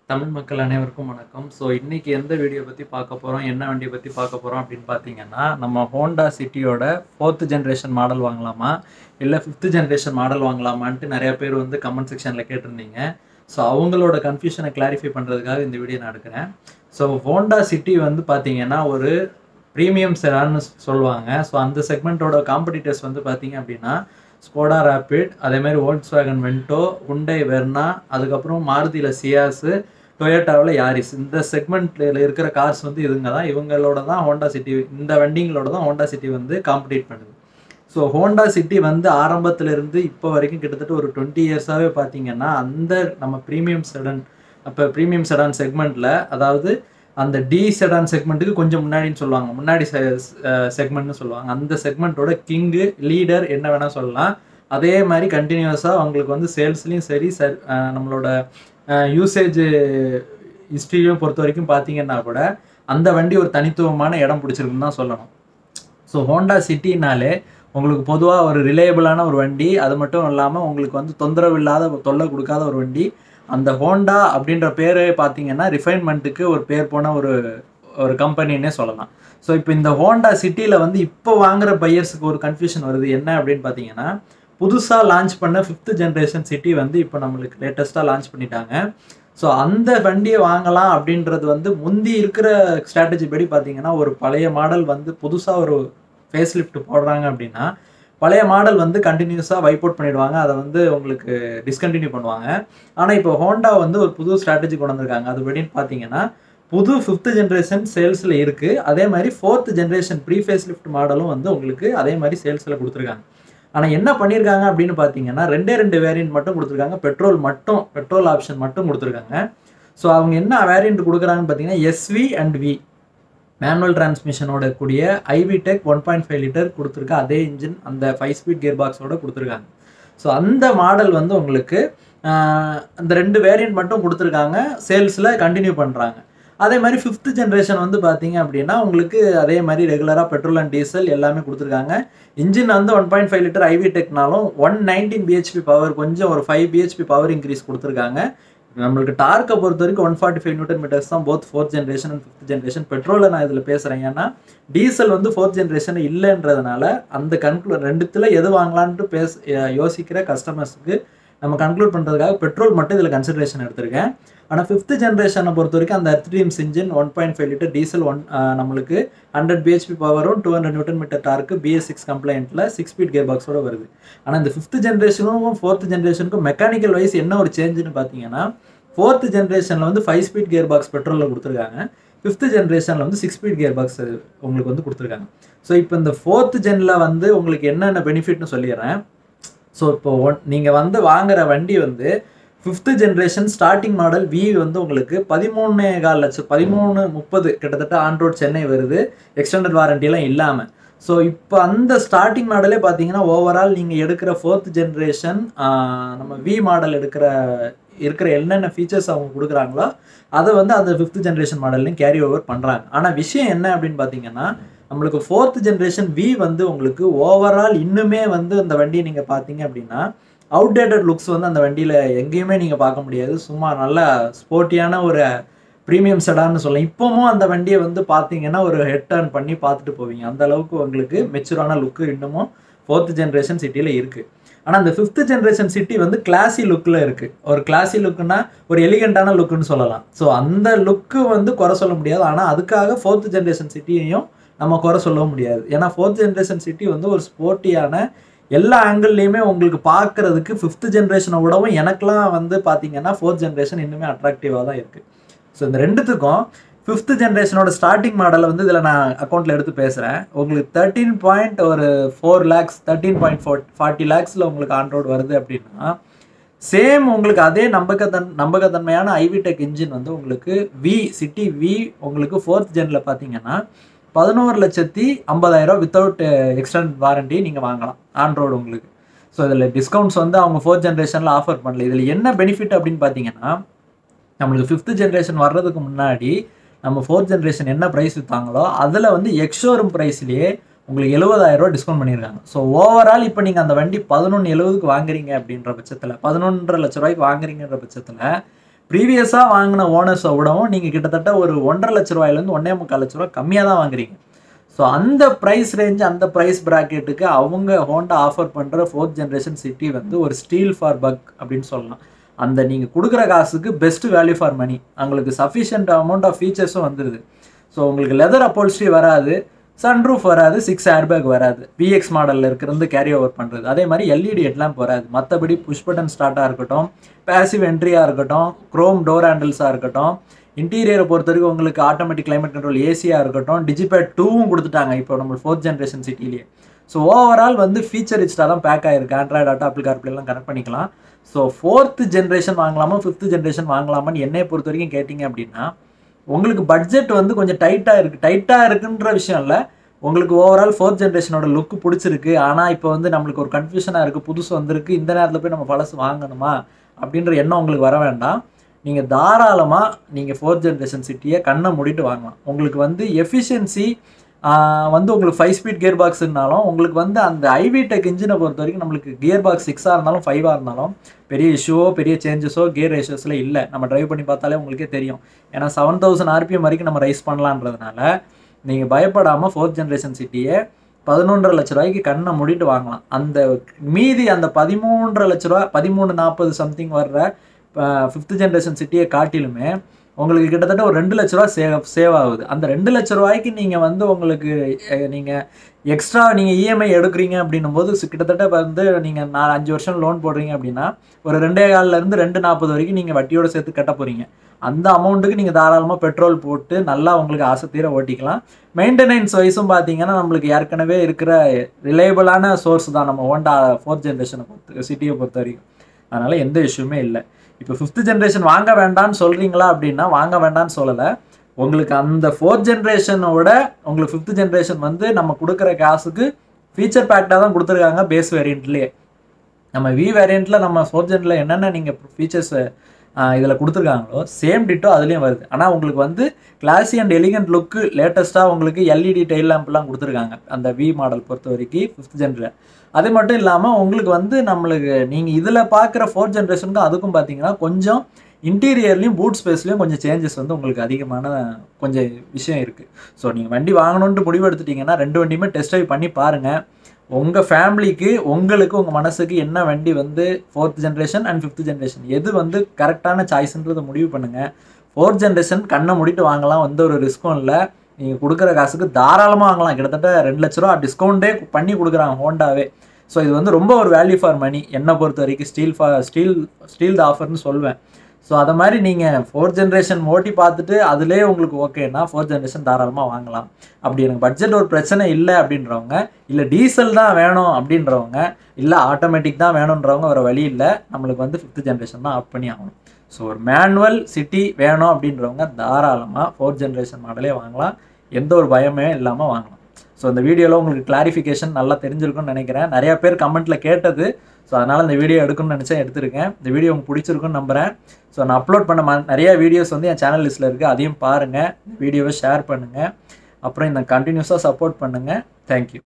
தமிழ் மக்கள் அனைவருக்கும் வணக்கம் ஸோ இன்னைக்கு எந்த வீடியோ பற்றி பார்க்க போகிறோம் என்ன வண்டியை பற்றி பார்க்க போகிறோம் அப்படின்னு பார்த்தீங்கன்னா நம்ம ஹோண்டா சிட்டியோட ஃபோர்த்து ஜென்ரேஷன் மாடல் வாங்கலாமா இல்லை ஃபிஃப்த்து ஜென்ரேஷன் மாடல் வாங்கலாமான்ட்டு நிறைய பேர் வந்து கமெண்ட் செக்ஷனில் கேட்டிருந்தீங்க ஸோ அவங்களோட கன்ஃபியூஷனை கிளாரிஃபை பண்ணுறதுக்காக இந்த வீடியோ நான் எடுக்கிறேன் ஸோ ஹோண்டா சிட்டி வந்து பார்த்தீங்கன்னா ஒரு ப்ரீமியம் செடான்னு சொல்லுவாங்க ஸோ அந்த செக்மெண்ட்டோட காம்படிட்டர்ஸ் வந்து பார்த்தீங்க அப்படின்னா ஸ்கோடா ரேபிட் அதேமாதிரி வோல்க்ஸ் வேகன் வென்டோ உண்டை வெர்னா அதுக்கப்புறம் மாருதியில் சியாஸு டொயோட்டாவில் யாரிஸ் இந்த செக்மெண்ட்டில் இருக்கிற கார்ஸ் வந்து இவங்க தான் இவங்களோட தான் ஹோண்டா சிட்டி இந்த வண்டிங்களோட தான் ஹோண்டா சிட்டி வந்து காம்படிட் பண்ணுது ஸோ ஹோண்டா சிட்டி வந்து ஆரம்பத்திலிருந்து இப்போ வரைக்கும் கிட்டத்தட்ட ஒரு டுவெண்ட்டி இயர்ஸாகவே பார்த்தீங்கன்னா அந்த நம்ம ப்ரீமியம் செடன் அப்போ ப்ரீமியம் செடான் செக்மெண்ட்டில் அதாவது அந்த டி செடான் செக்மெண்ட்டுக்கு கொஞ்சம் முன்னாடின்னு சொல்லுவாங்க முன்னாடி செக்மெண்ட்னு சொல்லுவாங்க அந்த செக்மெண்ட்டோட கிங்கு லீடர் என்ன வேணால் சொல்லலாம் அதே மாதிரி கண்டினியூஸாக அவங்களுக்கு வந்து சேல்ஸ்லேயும் சரி சர் நம்மளோட யூசேஜ் ஹிஸ்ட்ரியும் பொறுத்த வரைக்கும் பார்த்தீங்கன்னா கூட அந்த வண்டி ஒரு தனித்துவமான இடம் பிடிச்சிருக்குன்னு தான் சொல்லணும் ஸோ ஹோண்டா சிட்டினாலே உங்களுக்கு பொதுவாக ஒரு ரிலேபிளான ஒரு வண்டி அது மட்டும் இல்லாமல் உங்களுக்கு வந்து தொந்தரவு இல்லாத தொல்லை கொடுக்காத ஒரு வண்டி அந்த ஹோண்டா அப்படின்ற பேரே பார்த்தீங்கன்னா ரிஃபைன்மெண்ட்டுக்கு ஒரு பேர் போன ஒரு ஒரு கம்பெனின்னே சொல்லலாம் ஸோ இப்போ இந்த ஹோண்டா சிட்டியில் வந்து இப்போ வாங்குற பையர்ஸுக்கு ஒரு கன்ஃபியூஷன் வருது என்ன அப்படின்னு பார்த்தீங்கன்னா புதுசாக லான்ச் பண்ண ஃபிஃப்த் ஜென்ரேஷன் சிட்டி வந்து இப்போ நம்மளுக்கு லேட்டஸ்ட்டாக லான்ச் பண்ணிட்டாங்க ஸோ அந்த வண்டியை வாங்கலாம் அப்படின்றது வந்து முந்தி இருக்கிற ஸ்ட்ராட்டஜி படி பார்த்தீங்கன்னா ஒரு பழைய மாடல் வந்து புதுசாக ஒரு ஃபேஸ் லிஃப்ட் போடுறாங்க அப்படின்னா பழைய மாடல் வந்து கண்டினியூஸாக வைப் அவுட் பண்ணிடுவாங்க அதை வந்து உங்களுக்கு டிஸ்கண்டினியூ பண்ணுவாங்க ஆனால் இப்போ ஹோண்டா வந்து ஒரு புது ஸ்ட்ராட்டஜி கொண்டு வந்திருக்காங்க அது எப்படின்னு பார்த்தீங்கன்னா புது ஃபிஃப்த் ஜென்ரேஷன் சேல்ஸில் இருக்குது அதே மாதிரி fourth generation pre facelift மாடலும் வந்து உங்களுக்கு அதே மாதிரி சேல்ஸில் கொடுத்துருக்காங்க ஆனால் என்ன பண்ணியிருக்காங்க அப்படின்னு பார்த்தீங்கன்னா ரெண்டே ரெண்டு வேரியன்ட் மட்டும் கொடுத்துருக்காங்க பெட்ரோல் மட்டும் பெட்ரோல் ஆப்ஷன் மட்டும் கொடுத்துருக்காங்க ஸோ அவங்க என்ன வேரியன்ட் கொடுக்குறாங்கன்னு பார்த்தீங்கன்னா எஸ்வி அண்ட் வி மேனுவல் டிரான்ஸ்மிஷனோட கூடிய i V tech one point five litre கொடுத்துருக்க அதே இன்ஜின் அந்த ஃபைவ் ஸ்பீட் கியர் பாக்ஸோட கொடுத்துருக்காங்க ஸோ அந்த மாடல் வந்து உங்களுக்கு அந்த ரெண்டு வேரியன்ட் மட்டும் கொடுத்துருக்காங்க சேல்ஸில் கண்டினியூ பண்ணுறாங்க அதே மாதிரி ஃபிஃப்த் ஜென்ரேஷன் வந்து பார்த்தீங்க அப்படின்னா உங்களுக்கு அதே மாதிரி ரெகுலராக பெட்ரோல் அண்ட் டீசல் எல்லாமே கொடுத்துருக்காங்க இன்ஜின் வந்து one point five litre i V டெக்னாலும் ஒன் நைன்டீன் பிஹெச்பி பவர் கொஞ்சம் ஒரு ஃபைவ் பிஹெச்பி பவர் இன்க்ரீஸ் கொடுத்துருக்காங்க நம்மளுக்கு டார்க்கை பொறுத்த வரைக்கும் one forty five newton metres தான் both fourth generation and fifth generation பெட்ரோலில் நான் இதில் பேசுகிறேன் ஏன்னா டீசல் வந்து ஃபோர்த் ஜென்ரேஷன் இல்லைன்றதுனால அந்த கன்க்ளூ ரெண்டுத்தில் எது வாங்கலான்ட்டு பேச யோசிக்கிற கஸ்டமர்ஸுக்கு நம்ம கன்க்ளூட் பண்ணுறதுக்காக பெட்ரோல் மட்டும் இதில் கன்சிடரேஷன் எடுத்திருக்கேன் ஆனால் ஃபிஃப்த் ஜென்ரேஷனை பொறுத்த வரைக்கும் அந்த Earth Dreams engine one point five litre diesel one நம்மளுக்கு ஹண்ட்ரட் பிஹெச்பி பவரும் two hundred newton metre torque BS six கம்ப்ளைண்ட்டில் சிக்ஸ் ஸ்பீட் கேர் பாக்ஸோட வருது ஆனால் இந்த ஃபிஃப்த் ஜென்ரேஷனும் ஃபோர்த் ஜென்ரேஷனுக்கும் மெக்கானிக்கல் வைஸ் என்ன ஒரு சேஞ்சுன்னு பார்த்தீங்கன்னா ஃபோர்த் ஜென்ரேஷனில் வந்து ஃபைவ் ஸ்பீட் கியர் பாக்ஸ் பெட்ரோலில் கொடுத்துருக்காங்க ஃபிஃப்த் ஜென்ரேஷனில் வந்து சிக்ஸ் ஸ்பீட் கியர் பாக்ஸ் உங்களுக்கு வந்து கொடுத்துருக்காங்க ஸோ இப்போ இந்த ஃபோர்த் ஜெனில் வந்து உங்களுக்கு என்னென்ன பெனிஃபிட்னு சொல்லிடுறேன் ஸோ இப்போ ஒன் நீங்கள் வந்து வாங்குற வண்டி வந்து fifth generation starting model V வந்து உங்களுக்கு பதிமூணு கால் லட்சம் பதிமூணு முப்பது கிட்டத்தட்ட ஆன் ரோட் சென்னை வருது எக்ஸ்டெண்டட் வாரண்டிலாம் இல்லாமல் ஸோ இப்போ அந்த ஸ்டார்டிங் மாடலே பார்த்தீங்கன்னா ஓவரால் நீங்கள் எடுக்கிற ஃபோர்த் ஜென்ரேஷன் நம்ம வி மாடல் எடுக்கிற இருக்கிற என்னென்ன ஃபீச்சர்ஸ் அவங்க கொடுக்குறாங்களோ அதை வந்து அந்த ஃபிஃப்த் ஜென்ரேஷன் மாடல்லையும் கேரி ஓவர் பண்ணுறாங்க ஆனால் விஷயம் என்ன அப்படின்னு பார்த்தீங்கன்னா நம்மளுக்கு ஃபோர்த் ஜென்ரேஷன் வி வந்து உங்களுக்கு ஓவரால் இன்னுமே வந்து அந்த வண்டியை நீங்கள் பார்த்தீங்க அப்படின்னா அவுடேட்டட் லுக்ஸ் வந்து அந்த வண்டியில் எங்கேயுமே நீங்கள் பார்க்க முடியாது சும்மா நல்ல ஸ்போர்ட்டியான ஒரு ப்ரீமியம் செடான்னு சொல்லலாம் இப்போவும் அந்த வண்டியை வந்து பார்த்தீங்கன்னா ஒரு ஹெட் டர்ன் பண்ணி பார்த்துட்டு போவீங்க அந்த அளவுக்கு உங்களுக்கு மெச்சூரான லுக்கு இன்னமும் ஃபோர்த் ஜென்ரேஷன் சிட்டியில் இருக்குது ஆனால் அந்த ஃபிஃப்த் ஜென்ரேஷன் சிட்டி வந்து கிளாசி லுக்கில் இருக்குது ஒரு கிளாசி லுக்குன்னா ஒரு எலிகண்டான லுக்குன்னு சொல்லலாம் ஸோ அந்த லுக்கு வந்து குறை சொல்ல முடியாது ஆனால் அதுக்காக ஃபோர்த் ஜென்ரேஷன் சிட்டியையும் நம்ம குறை சொல்லவும் முடியாது ஏன்னா ஃபோர்த் ஜென்ரேஷன் சிட்டி வந்து ஒரு ஸ்போர்ட்டியான எல்லா ஆங்கிள்லேயுமே உங்களுக்கு பார்க்குறதுக்கு ஃபிஃப்த் ஜென்ரேஷனை விடவும் எனக்கெலாம் வந்து பார்த்தீங்கன்னா ஃபோர்த் ஜென்ரேஷன் இன்னுமே அட்ராக்டிவாக தான் இருக்குது ஸோ இந்த ரெண்டுத்துக்கும் ஃபிஃப்த் ஜென்ரேஷனோட ஸ்டார்டிங் மாடலை வந்து இதில் நான் அக்கௌண்ட்டில் எடுத்து பேசுகிறேன் உங்களுக்கு தேர்ட்டீன் பாயிண்ட் ஒரு four lakhs thirteen point four forty லேக்ஸில் உங்களுக்கு ஆன் ரோடு வருது அப்படின்னா சேம் உங்களுக்கு அதே நம்பகத்தன் நம்பகத்தன்மையான ஐவிடெக் இன்ஜின் வந்து உங்களுக்கு வி சிட்டி வி உங்களுக்கு ஃபோர்த் ஜெனில் பார்த்தீங்கன்னா பதினோரு லட்சத்தி ஐம்பதாயிரம் வித்தவுட் எக்ஸ்டெண்ட் வாரண்டி நீங்கள் வாங்கலாம் ஆன் ரோடு உங்களுக்கு ஸோ இதில் டிஸ்கவுண்ட்ஸ் வந்து அவங்க ஃபோர்த் ஜென்ரேஷனில் ஆஃபர் பண்ணல இதில் என்ன பெனிஃபிட் அப்படின்னு பார்த்தீங்கன்னா நம்மளுக்கு ஃபிஃப்த் ஜென்ரேஷன் வர்றதுக்கு முன்னாடி நம்ம ஃபோர்த் ஜென்ரேஷன் என்ன ப்ரைஸ் விற்றாங்களோ அதில் வந்து எக்ஷோரூம் ப்ரைஸ்லேயே உங்களுக்கு எழுபதாயிரரூவா டிஸ்கவுண்ட் பண்ணியிருக்காங்க ஸோ ஓவரால் இப்போ நீங்கள் அந்த வண்டி பதினொன்று எழுபதுக்கு வாங்குறீங்க அப்படின்ற பட்சத்தில் பதினொன்றரை லட்ச ரூபாய்க்கு வாங்குறீங்கன்ற பட்சத்தில் ப்ரீவியஸாக வாங்கின ஓனர்ஸை விடவும் நீங்கள் கிட்டத்தட்ட ஒரு ஒன்றரை லட்ச ரூபாயிலேருந்து ஒன்றே முக்கால் லட்ச ரூபா கம்மியாக தான் வாங்குறீங்க ஸோ அந்த ப்ரைஸ் ரேஞ்ச் அந்த ப்ரைஸ் ப்ராக்கெட்டுக்கு அவங்க ஹோண்டா ஆஃபர் பண்ணுற ஃபோர்த் ஜென்ரேஷன் சிட்டி வந்து ஒரு ஸ்டீல் ஃபார் பக் அப்படின்னு சொல்லலாம் அந்த நீங்கள் கொடுக்குற காசுக்கு பெஸ்ட் வேல்யூ ஃபார் மணி உங்களுக்கு சஃபிஷியன்ட் அமௌண்ட் ஆஃப் ஃபீச்சர்ஸும் வந்துடுது ஸோ உங்களுக்கு லெதர் அப்போல்ஸ்ட்ரி வராது சன்ரூஃப் வராது சிக்ஸ் ஏர்பேக் வராது பிஎக்ஸ் மாடலில் இருக்கிறது கேரி ஓவர் பண்ணுறது அதே மாதிரி எல்இடி ஹெட்லாம்ப் வராது மற்றபடி புஷ் பட்டன் ஸ்டார்ட்டாக இருக்கட்டும் பேசிவ் என்ட்ரியாக இருக்கட்டும் க்ரோம் டோர் ஹேண்டில்ஸாக இருக்கட்டும் இன்டீரியரை பொறுத்த வரைக்கும் உங்களுக்கு ஆட்டோமேட்டிக் கிளைமேட் கண்ட்ரோல் ஏசியாக இருக்கட்டும் டிஜிபேட் டூவும் கொடுத்துட்டாங்க இப்போ நம்ம ஃபோர்த் ஜென்ரேஷன் சிட்டிலேயே ஸோ ஓவரால் வந்து ஃபீச்சர் ரிச்டாக தான் பேக் ஆயிருக்கு ஆண்ட்ராய்டு ஆட்டோ ஆப்பிள் கார்ப்ளேலாம் கனெக்ட் பண்ணிக்கலாம் ஸோ ஃபோர்த்து ஜென்ரேஷன் வாங்கலாமா ஃபிஃப்த் ஜென்ரேஷன் வாங்கலாமான்னு என்னைய பொறுத்த வரைக்கும் கேட்டிங்க அப்படின்னா உங்களுக்கு பட்ஜெட் வந்து கொஞ்சம் டைட்டாக இருக்குது டைட்டாக இருக்குன்ற விஷயம் இல்லை உங்களுக்கு ஓவரால் ஃபோர்த் ஜென்ரேஷனோட லுக் பிடிச்சிருக்கு ஆனால் இப்போ வந்து நம்மளுக்கு ஒரு கன்ஃபியூஷனாக இருக்குது புதுசு வந்திருக்கு இந்த நேரத்தில் போய் நம்ம பழசு வாங்கணுமா அப்படின்ற எண்ணம் உங்களுக்கு வர வேண்டாம் நீங்கள் தாராளமாக நீங்கள் ஃபோர்த் ஜென்ரேஷன் சிட்டியை கண்ணை மூடிட்டு வாங்கலாம் உங்களுக்கு வந்து எஃபிஷியன்சி வந்து உங்களுக்கு ஃபைவ் ஸ்பீட் கியர் பாக்ஸ்னாலும் உங்களுக்கு வந்து அந்த ஐவி டெக் இன்ஜினை பொறுத்த வரைக்கும் நம்மளுக்கு கியர் பாக்ஸ் சிக்ஸாக இருந்தாலும் ஃபைவாக இருந்தாலும் பெரிய இஷ்யூவோ பெரிய சேஞ்சஸோ கியர் ரேஷஸில் இல்லை நம்ம ட்ரைவ் பண்ணி பார்த்தாலே உங்களுக்கே தெரியும் ஏன்னா செவன் தௌசண்ட் ஆர்பிஎம் வரைக்கும் நம்ம ரைஸ் பண்ணலான்றதுனால நீங்கள் பயப்படாமல் ஃபோர்த் ஜென்ரேஷன் சிட்டியை பதினொன்றரை லட்ச ரூபாய்க்கு கண்ணை மூடிட்டு வாங்கலாம் அந்த மீதி அந்த பதிமூன்றரை லட்ச ரூபா பதிமூணு நாற்பது சம்திங் வர்ற ஃபிஃப்த் ஜென்ரேஷன் சிட்டியை காட்டிலுமே உங்களுக்கு கிட்டத்தட்ட ஒரு ரெண்டு லட்ச ரூபா சேவ் சேவ் ஆகுது அந்த ரெண்டு லட்ச ரூபாய்க்கு நீங்கள் வந்து உங்களுக்கு நீங்கள் எக்ஸ்ட்ரா நீங்கள் இஎம்ஐ எடுக்கிறீங்க அப்படின்னும் போது சு- கிட்டத்தட்ட வந்து நீங்கள் நாலு அஞ்சு வருஷம் லோன் போடுறீங்க அப்படின்னா ஒரு ரெண்டே கால்ல இருந்து ரெண்டு நாற்பது வரைக்கும் நீங்கள் வட்டியோட சேர்த்து கட்ட போகிறீங்க அந்த அமௌண்ட்டுக்கு நீங்கள் தாராளமாக பெட்ரோல் போட்டு நல்லா உங்களுக்கு ஆசை தீர ஓட்டிக்கலாம் மெயின்டெனன்ஸ் வைஸும் பார்த்தீங்கன்னா நம்மளுக்கு ஏற்கனவே இருக்கிற ரிலையபிளான சோர்ஸ் தான் நம்ம ஹோண்டா ஃபோர்த் ஜென்ரேஷனை பொறுத்த சிட்டியை பொறுத்த வரைக்கும் அதனால் எந்த இஷ்யூமே இல்லை இப்போ ஃபிஃப்த் ஜென்ரேஷன் வாங்க வேண்டாம்னு சொல்கிறீங்களா அப்படின்னா வாங்க வேண்டாம்னு சொல்லலை உங்களுக்கு அந்த ஃபோர்த் ஜென்ரேஷனோட உங்களுக்கு ஃபிஃப்த் ஜென்ரேஷன் வந்து நம்ம கொடுக்குற காசுக்கு ஃபீச்சர் பேக்டாக தான் கொடுத்துருக்காங்க பேஸ் வேரியண்ட்லேயே நம்ம வி வேரியண்ட்டில் நம்ம ஃபோர்த் ஜென்ல என்னென்ன நீங்கள் ஃபீச்சர்ஸ் இதில் கொடுத்துருக்காங்களோ சேம் டிட்டோ அதுலேயும் வருது ஆனால் உங்களுக்கு வந்து கிளாசி அண்ட் எலிகண்ட் லுக்கு லேட்டஸ்ட்டாக உங்களுக்கு எல்இடி டெயில் லேம்ப்லாம் கொடுத்துருக்காங்க அந்த வி மாடல் பொறுத்த வரைக்கும் ஃபிஃப்த் ஜென்ரில் அது மட்டும் இல்லாமல் உங்களுக்கு வந்து நம்மளுக்கு நீங்கள் இதில் பார்க்குற ஃபோர்த் ஜென்ரேஷனுக்கும் அதுக்கும் பார்த்தீங்கன்னா கொஞ்சம் இன்டீரியர்லையும் பூட் ஸ்பேஸ்லையும் கொஞ்சம் சேஞ்சஸ் வந்து உங்களுக்கு அதிகமான கொஞ்சம் விஷயம் இருக்குது ஸோ நீங்கள் வண்டி வாங்கணுன்ட்டு முடிவு எடுத்துட்டீங்கன்னா ரெண்டு வண்டியுமே டெஸ்ட் ட்ரைவ் பண்ணி பாருங்கள் உங்கள் ஃபேமிலிக்கு உங்களுக்கு உங்கள் மனசுக்கு என்ன வண்டி வந்து fourth generation and fifth generation எது வந்து கரெக்டான சாய்ஸ்ன்றதை முடிவு பண்ணுங்கள் ஃபோர்த் ஜென்ரேஷன் கண்ணை மூடிட்டு வாங்கலாம் எந்த ஒரு ரிஸ்க்கும் இல்லை நீங்கள் கொடுக்குற காசுக்கு தாராளமாக வாங்கலாம் கிட்டத்தட்ட ரெண்டு லட்ச ரூபா டிஸ்கவுண்ட்டே பண்ணி கொடுக்குறாங்க ஹோண்டாவே ஸோ இது வந்து ரொம்ப ஒரு வேல்யூ ஃபார் மணி என்னை பொறுத்த வரைக்கும் ஸ்டீல் ஃபா ஸ்டீல் ஸ்டீல் ஆஃபர்னு சொல்வேன் ஸோ அதை மாதிரி நீங்கள் ஃபோர்த் ஜென்ரேஷன் ஓட்டி பார்த்துட்டு அதுலேயே உங்களுக்கு ஓகேன்னா ஃபோர்த் ஜென்ரேஷன் தாராளமாக வாங்கலாம் அப்படி எனக்கு பட்ஜெட் ஒரு பிரச்சனை இல்லை அப்படின்றவங்க இல்லை டீசல் தான் வேணும் அப்படின்றவங்க இல்லை ஆட்டோமேட்டிக் தான் வேணுன்றவங்க வேறு வழி இல்லை நம்மளுக்கு வந்து ஃபிஃப்த் ஜென்ரேஷன் தான் ஆஃப் பண்ணி ஆகணும் ஸோ ஒரு மேனுவல் சிட்டி வேணும் அப்படின்றவங்க தாராளமாக ஃபோர்த் ஜென்ரேஷன் மாடலே வாங்கலாம் எந்த ஒரு பயமே இல்லாமல் வாங்கலாம் ஸோ இந்த வீடியோவில் உங்களுக்கு கிளாரிஃபிகேஷன் நல்லா தெரிஞ்சிருக்கும்னு நினைக்கிறேன் நிறைய பேர் கமெண்ட்டில் கேட்டது ஸோ அதனால் இந்த வீடியோ எடுக்கணும்னு நினச்சேன் எடுத்திருக்கேன் இந்த வீடியோ உங்களுக்கு பிடிச்சிருக்குன்னு நம்புகிறேன் ஸோ நான் அப்லோட் பண்ண ம- நிறைய வீடியோஸ் வந்து என் சேனல் லிஸ்ட்டில் இருக்குது அதையும் பாருங்கள் இந்த வீடியோவை ஷேர் பண்ணுங்கள் அப்புறம் இந்த கண்டினியூஸாக சப்போர்ட் பண்ணுங்கள் தேங்க்யூ